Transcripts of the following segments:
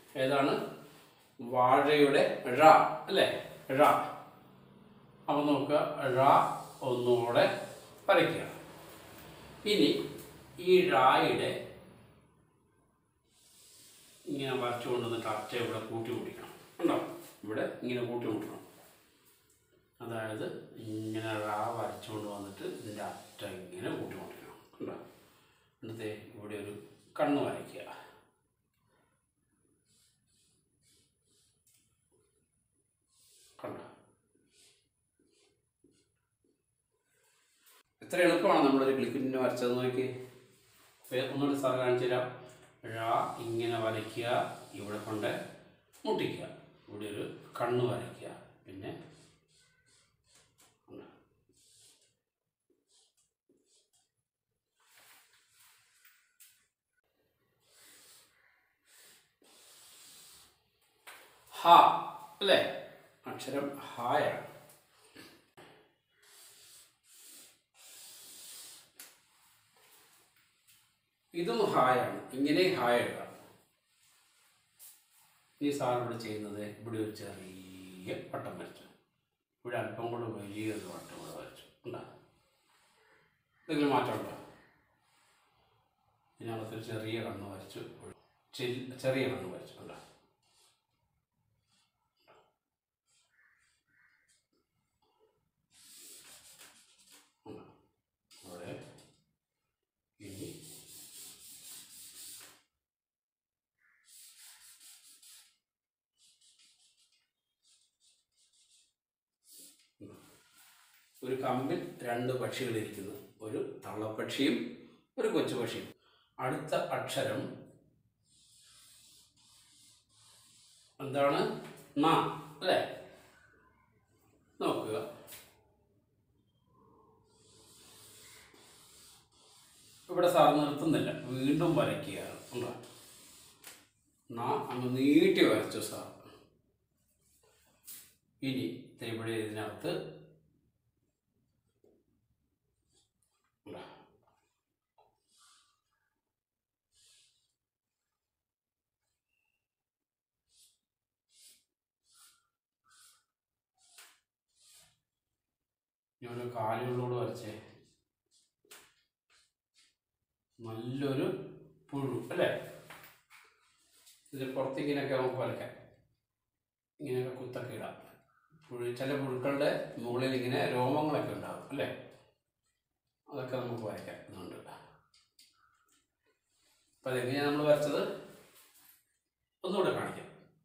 ഏതാണ് വാഴയുടെ ഴ അല്ലേ ഴ അപ്പോൾ നോക്കുക ഴ ഒന്നുകൂടെ വരയ്ക്കുക ഇനി ഈ ഴായുടെ ഇങ്ങനെ വരച്ചു കൊണ്ടുവന്നിട്ട് അറ്റ ഇവിടെ കൂട്ടി മുട്ടിക്കണം ഉണ്ടോ ഇവിടെ ഇങ്ങനെ കൂട്ടി മുട്ടണം അതായത് ഇങ്ങനെ റാ വരച്ചുകൊണ്ട് വന്നിട്ട് ഇതിൻ്റെ അറ്റ ഇങ്ങനെ കൂട്ടി മുട്ടിക്കണം ഉണ്ടോ എന്നിട്ട് ഇവിടെ ഒരു കണ്ണ് വരയ്ക്കുക കണ്ടോ എത്ര എളുപ്പമാണ് നമ്മളൊരു ക്ലിക്കിന് വരച്ചത് നോക്കി അപ്പോൾ ഒന്നുകൂടി സാർ കാണിച്ചു തരാം ഴ ഇങ്ങനെ വരയ്ക്കുക ഇവിടെ കൊണ്ട് മുട്ടിക്കുക ഇവിടെ ഒരു കണ്ണ് വരയ്ക്കുക പിന്നെ ഉണ്ട്. ഹ അല്ലേ അക്ഷരം ഹായാണ് ഇതും ഹായാണ് ഇങ്ങനെ ഹായ് എഴുതാം ഈ സാർ ഇവിടെ ചെയ്യുന്നത് ഇവിടെ ഒരു ചെറിയ വട്ടം വരച്ചു ഇവിടെ അല്പം കൂടെ വലിയൊരു വട്ടം കൂടെ വരച്ചു ഉണ്ടാ എന്തെങ്കിലും മാറ്റമുണ്ടോ ഇതിനകത്തൊരു ചെറിയ കണ്ണ് വരച്ചു ചെൽ- ചെറിയ കണ്ണ് വരച്ചു ഉണ്ടാ ഉണ്ടാ. അവിടെ ഇനി ഒരു കമ്പിൽ രണ്ട് പക്ഷികൾ ഇരിക്കുന്നു ഒരു തള്ളപ്പക്ഷിയും ഒരു കൊച്ചു പക്ഷിയും അടുത്ത അക്ഷരം എന്താണ് ന അല്ലേ നോക്കുക ഇവിടെ സാർ നിർത്തുന്നില്ല വീണ്ടും വരയ്ക്കുകയാണ് ഉണ്ടോ ന അങ്ങ് നീട്ടി വരച്ചു സാർ ഇനി ദേ ഇവിടെ ഇതിനകത്ത് ഉണ്ടോ? ഞാൻ ഒരു കാലുകളോട് വരച്ചേ നല്ലൊരു പുഴു അല്ലേ ഇതിൽ പുറത്തിങ്ങനെയൊക്കെ നമുക്ക് വരയ്ക്കാം ഇങ്ങനെയൊക്കെ കുത്തൊക്കെ ഇടാം പുഴു ചില പുഴുക്കളുടെ മുകളിൽ ഇങ്ങനെ രോമങ്ങളൊക്കെ ഉണ്ടാകും അല്ലേ അതൊക്കെ നമുക്ക് വരയ്ക്കാം ഇതുണ്ട് അപ്പം അതെങ്ങനെയാണ് നമ്മൾ വരച്ചത് ഒന്നുകൂടെ കാണിക്കാം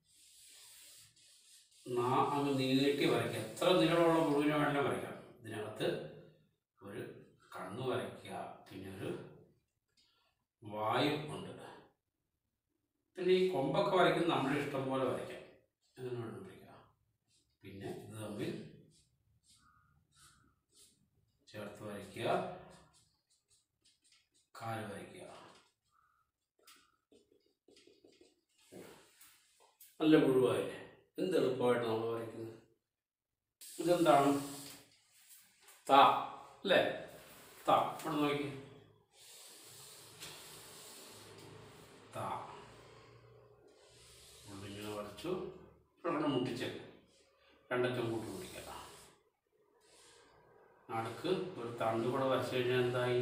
നാ അങ്ങ് നീട്ടി വരയ്ക്കുക എത്ര നീളമുള്ള മുഴുവനെ വേണമെങ്കിലും വരയ്ക്കാം ഇതിനകത്ത് ഒരു കണ്ണ് വരയ്ക്കുക പിന്നെ ഒരു വായു ഉണ്ട് പിന്നെ ഈ കൊമ്പൊക്കെ വരയ്ക്കുന്നത് നമ്മുടെ ഇഷ്ടം പോലെ വരയ്ക്കാം അങ്ങനെ വേണം വരയ്ക്കാം പിന്നെ ഇത് തമ്മിൽ ചേർത്ത് വരയ്ക്കുക കാല് വരയ്ക്കുക നല്ല മുഴുവായില്ലേ എന്ത് എളുപ്പമായിട്ട് നമ്മൾ വരയ്ക്കുന്നത് ഇതെന്താണ് താ അല്ലേ താ ഇവിടെ നോക്കി താ ഉള്ളിങ്ങനെ വരച്ചു ഇവിടെ മുട്ടിച്ചേക്ക് രണ്ടറ്റം കൂട്ടി മുട്ടിക്കുക നടുക്ക് ഒരു തണ്ട് കൂടെ വരച്ചു കഴിഞ്ഞാൽ എന്തായി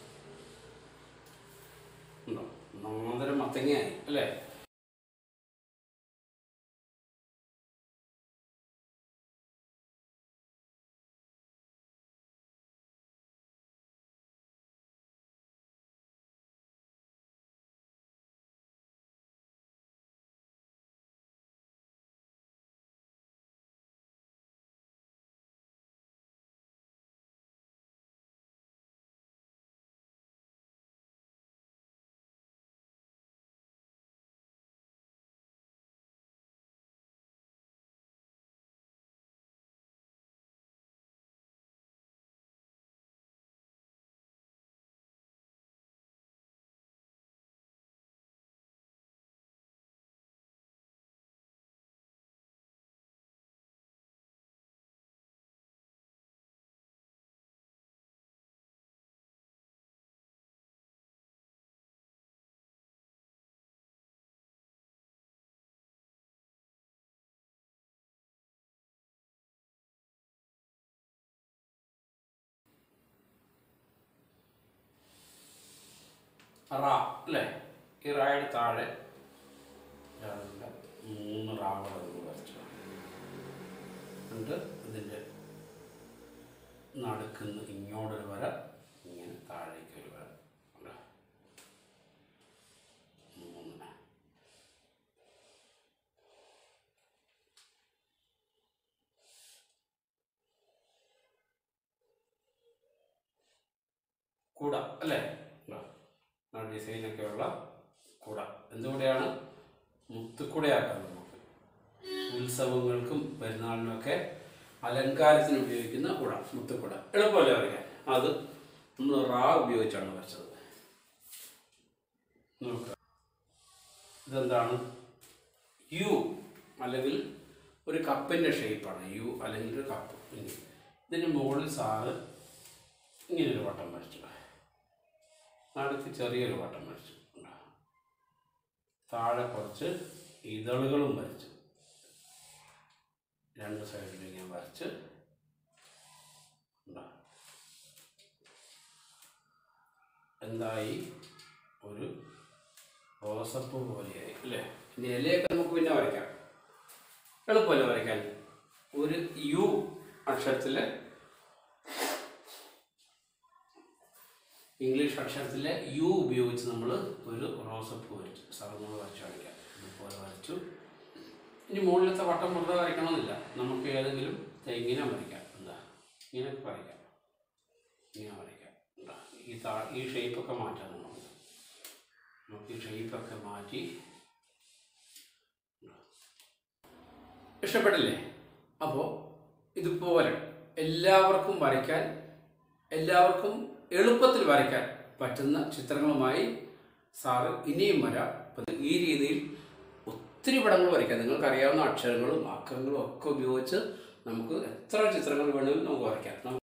ഉണ്ടോ ഒന്നാന്തരം മത്തങ്ങയായി അല്ലേ റാ അല്ലേ ഈ റായുടെ താഴെ രണ്ട് മൂന്ന് റാവുകൾ നമുക്ക് വരച്ചു എന്നിട്ട് ഇതിൻ്റെ നടുക്കുന്ന് ഇങ്ങോട്ടൊരു വര ഇങ്ങനെ താഴേക്ക് ഒരു വര ഉണ്ട്. മൂന്ന് കുട അല്ലേ ഡിസൈനൊക്കെ ഉള്ള കുട എന്തുകൂടെയാണ് മുത്തുക്കുടയാക്കാം നമുക്ക് ഉത്സവങ്ങൾക്കും പെരുന്നാളിനുമൊക്കെ അലങ്കാരത്തിന് ഉപയോഗിക്കുന്ന കുട മുത്തുക്കുട എളുപ്പമല്ലേ വരയ്ക്കാൻ അത് നമ്മൾ റാ ഉപയോഗിച്ചാണ് വരച്ചത് നോക്കുക ഇതെന്താണ് യു അല്ലെങ്കിൽ ഒരു കപ്പിൻ്റെ ഷേപ്പാണ് യു അല്ലെങ്കിൽ ഒരു കപ്പ് ഇനി ഇതിന് മുകളിൽ സാറ് ഇങ്ങനൊരു വട്ടം വരച്ചു നടുക്ക് ചെറിയൊരു വട്ടം വരച്ചു ഉണ്ടോ? താഴെ കുറച്ച് ഇതളുകളും വരച്ചു രണ്ട് സൈഡിലും ഞാൻ വരച്ച് ഉണ്ടോ? എന്തായി ഒരു റോസപ്പ് പോലെയായി അല്ലേ ഇനി ഇലയൊക്കെ നമുക്ക് പിന്നെ വരയ്ക്കാം എളുപ്പമല്ലേ വരയ്ക്കാൻ ഒരു യു അക്ഷരത്തിലെ ഇംഗ്ലീഷ് അക്ഷരത്തിലെ യു ഉപയോഗിച്ച് നമ്മൾ ഒരു റോസപ്പ് വരച്ചു സർമ്മ വരച്ചു കാണിക്കാം ഇതുപോലെ വരച്ചു ഇനി മുകളിലത്തെ വട്ടം വെറുതെ വരയ്ക്കണമെന്നില്ല നമുക്ക് ഏതെങ്കിലും ഇങ്ങനെ വരയ്ക്കാം എന്താ ഇങ്ങനെയൊക്കെ വരയ്ക്കാം ഇങ്ങനെ വരയ്ക്കാം എന്താ ഈ താ ഈ ഷേപ്പൊക്കെ മാറ്റാം നമുക്ക് നമുക്ക് ഈ ഷേപ്പൊക്കെ മാറ്റി ഇഷ്ടപ്പെട്ടില്ലേ അപ്പോൾ ഇതുപോലെ എല്ലാവർക്കും വരയ്ക്കാൻ എല്ലാവർക്കും എളുപ്പത്തിൽ വരയ്ക്കാൻ പറ്റുന്ന ചിത്രങ്ങളുമായി സാറ് ഇനിയും വരാം അപ്പം ഈ രീതിയിൽ ഒത്തിരി പടങ്ങൾ വരയ്ക്കാം നിങ്ങൾക്കറിയാവുന്ന അക്ഷരങ്ങളും അക്കങ്ങളും ഒക്കെ ഉപയോഗിച്ച് നമുക്ക് എത്ര ചിത്രങ്ങൾ വേണമെങ്കിലും നമുക്ക് വരയ്ക്കാം